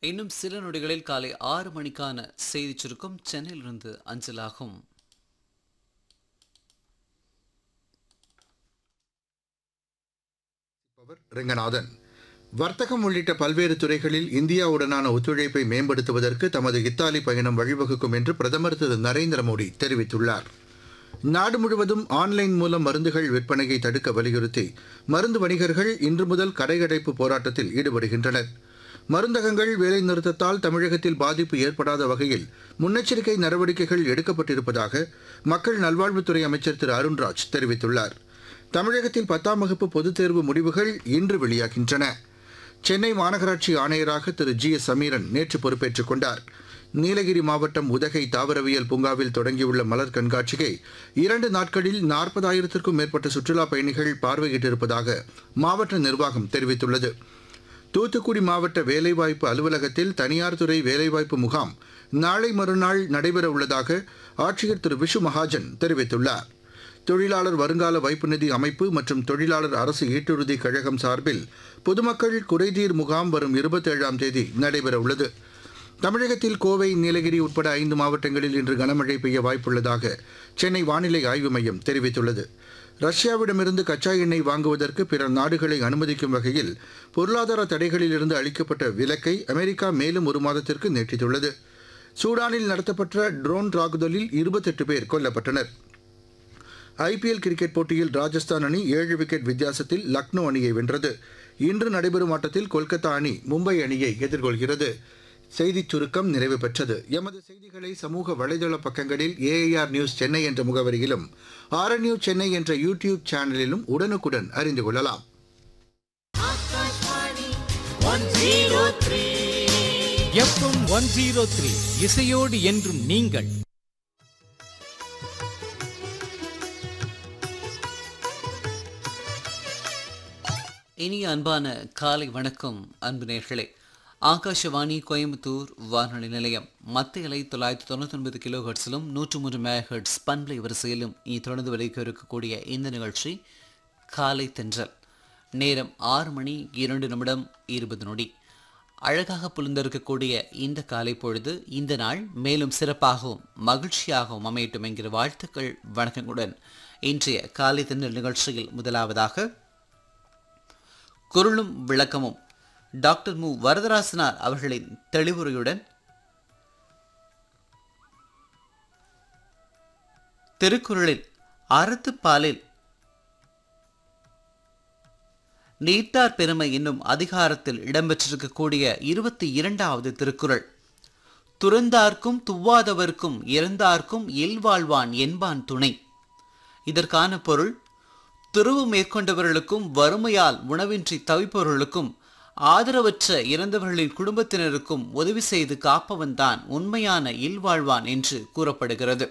இன்னும் சில நொடிகளில் காலை ஆறு மணிக்கான செய்தி சுருக்கம் சென்னையிலிருந்து அஞ்சலாகும் அவர் ரெங்கநாதன் வர்த்தகம் உள்ளிட்ட பல்வேறு துறைகளில் இந்தியாவுடனான ஒத்துழைப்பை மேம்படுத்துவதற்கு தமது இத்தாலி பயணம் வழிவகுக்கும் என்று பிரதமர் திரு நரேந்திர மோடி தெரிவித்துள்ளார் நாடு முழுவதும் ஆன்லைன் மூலம் மருந்துகள் விற்பனையை தடுக்க வலியுறுத்தி மருந்து வணிகர்கள் இன்று முதல் கடையடைப்பு போராட்டத்தில் ஈடுபடுகின்றனர் மருந்தகங்கள் வேலைநிறுத்தத்தால் தமிழகத்தில் பாதிப்பு ஏற்படாத வகையில் முன்னெச்சரிக்கை நடவடிக்கைகள் எடுக்கப்பட்டிருப்பதாக மக்கள் நல்வாழ்வுத்துறை அமைச்சர் திரு அருண்ராஜ் தெரிவித்துள்ளார் தமிழகத்தில் பத்தாம் வகுப்பு பொதுத் தேர்வு முடிவுகள் இன்று வெளியாகின்றன சென்னை மாநகராட்சி ஆணையராக திரு ஜி எஸ் சமீரன் நேற்று பொறுப்பேற்றுக் கொண்டார் நீலகிரி மாவட்டம் உதகை தாவரவியல் பூங்காவில் தொடங்கியுள்ள மலர் கண்காட்சியை இரண்டு நாட்களில் நாற்பதாயிரத்திற்கும் மேற்பட்ட சுற்றுலாப் பயணிகள் பார்வையிட்டிருப்பதாக மாவட்ட நிர்வாகம் தெரிவித்துள்ளது தூத்துக்குடி மாவட்ட வேலைவாய்ப்பு அலுவலகத்தில் தனியார் துறை வேலைவாய்ப்பு முகாம் நாளை மறுநாள் நடைபெற உள்ளதாக ஆட்சியர் திரு விஷு மகாஜன் தெரிவித்துள்ளார் தொழிலாளர் வருங்கால வைப்பு நிதி அமைப்பு மற்றும் தொழிலாளர் அரசு ஈட்டுறுதி கழகம் சார்பில் பொதுமக்கள் குறைதீர் முகாம் வரும் இருபத்தேழாம் தேதி நடைபெற உள்ளது தமிழகத்தில் கோவை நீலகிரி உட்பட ஐந்து மாவட்டங்களில் இன்று கனமழை பெய்ய வாய்ப்புள்ளதாக சென்னை வானிலை ஆய்வு மையம் தெரிவித்துள்ளது ரஷ்யாவிடமிருந்து கச்சா எண்ணெய் வாங்குவதற்கு பிற நாடுகளை அனுமதிக்கும் வகையில் பொருளாதார தடைகளிலிருந்து அளிக்கப்பட்ட விலக்கை அமெரிக்கா மேலும் ஒரு மாதத்திற்கு நீட்டித்துள்ளது சூடானில் நடத்தப்பட்ட ட்ரோன் தாக்குதலில் இருபத்தெட்டு பேர் கொல்லப்பட்டனர் ஐபிஎல் கிரிக்கெட் போட்டியில் ராஜஸ்தான் அணி ஏழு விக்கெட் வித்தியாசத்தில் லக்னோ அணியை வென்றது இன்று நடைபெறும் ஆட்டத்தில் கொல்கத்தா அணி மும்பை அணியை எதிர்கொள்கிறது செய்திச் சுருக்கம் நிறைவு பெற்றது எமது செய்திகளை சமூக வலைதள பக்கங்களில் ஏஐஆர் நியூஸ் சென்னை என்ற முகவரியிலும் ஆர் நியூஸ் சென்னை என்ற யூடியூப் சேனலிலும் உடனுக்குடன் அறிந்து கொள்ளலாம் எஃப்எம் ஒன் ஜீரோ த்ரீ இசையோடு என்றும் நீங்கள் இனிய அன்பான காலை வணக்கம் அன்பு நேர்களே ஆகாஷவாணி கோயம்புத்தூர் வானொலி நிலையம் மத்திய அலை தொள்ளாயிரத்தி தொண்ணூற்றி ஒன்பது கிலோ ஹெர்ட்ஸிலும் நூற்று மூன்று மேகர்ட்ஸ் பண்பலை வரிசையிலும் இனி தொடர்ந்து வரைக்க இருக்கக்கூடிய இந்த நிகழ்ச்சி காலை தென்றல் நேரம் ஆறு மணி இரண்டு நிமிடம் இருபது நொடி அழகாக புலந்திருக்கக்கூடிய இந்த காலை பொழுது இந்த நாள் மேலும் சிறப்பாகவும் மகிழ்ச்சியாகவும் அமையட்டும் என்கிற வாழ்த்துக்கள் வணக்கங்களுடன் இன்றைய காலை தென்றல் நிகழ்ச்சியில் முதலாவதாக குரலும் விளக்கமும் டாக்டர் மு வரதராசனார் அவர்களின் தெளிவுரையுடன் திருக்குறளில் அறத்துப்பாலில் நீத்தார் பெருமை என்னும் அதிகாரத்தில் இடம்பெற்றிருக்கக்கூடிய இருபத்தி இரண்டாவது திருக்குறள் துறந்தார்க்கும் துவாதவர்க்கும் இறந்தார்க்கும் இல்வாழ்வான் என்பான் துணை இதற்கான பொருள் துறவு மேற்கொண்டவர்களுக்கும் வறுமையால் உணவின்றி தவிப்பவர்களுக்கும் ஆதரவற்ற இறந்தவர்களின் குடும்பத்தினருக்கும் உதவி செய்து காப்பவன்தான் உண்மையான இல்வாழ்வான் என்று கூறப்படுகிறது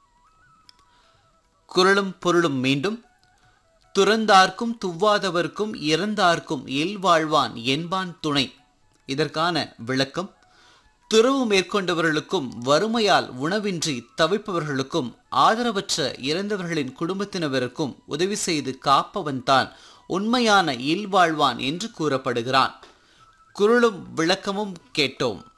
குரலும் பொருளும் மீண்டும் துறந்தார்க்கும் துவாதவர்க்கும் இறந்தார்க்கும் இல்வாழ்வான் என்பான் துணை இதற்கான விளக்கம் துறவு மேற்கொண்டவர்களுக்கும் வறுமையால் உணவின்றி தவிப்பவர்களுக்கும் ஆதரவற்ற இறந்தவர்களின் குடும்பத்தினருக்கும் உதவி செய்து காப்பவன்தான் உண்மையான இல்வாழ்வான் என்று கூறப்படுகிறான் குரலும் விளக்கமும் கேட்டோம்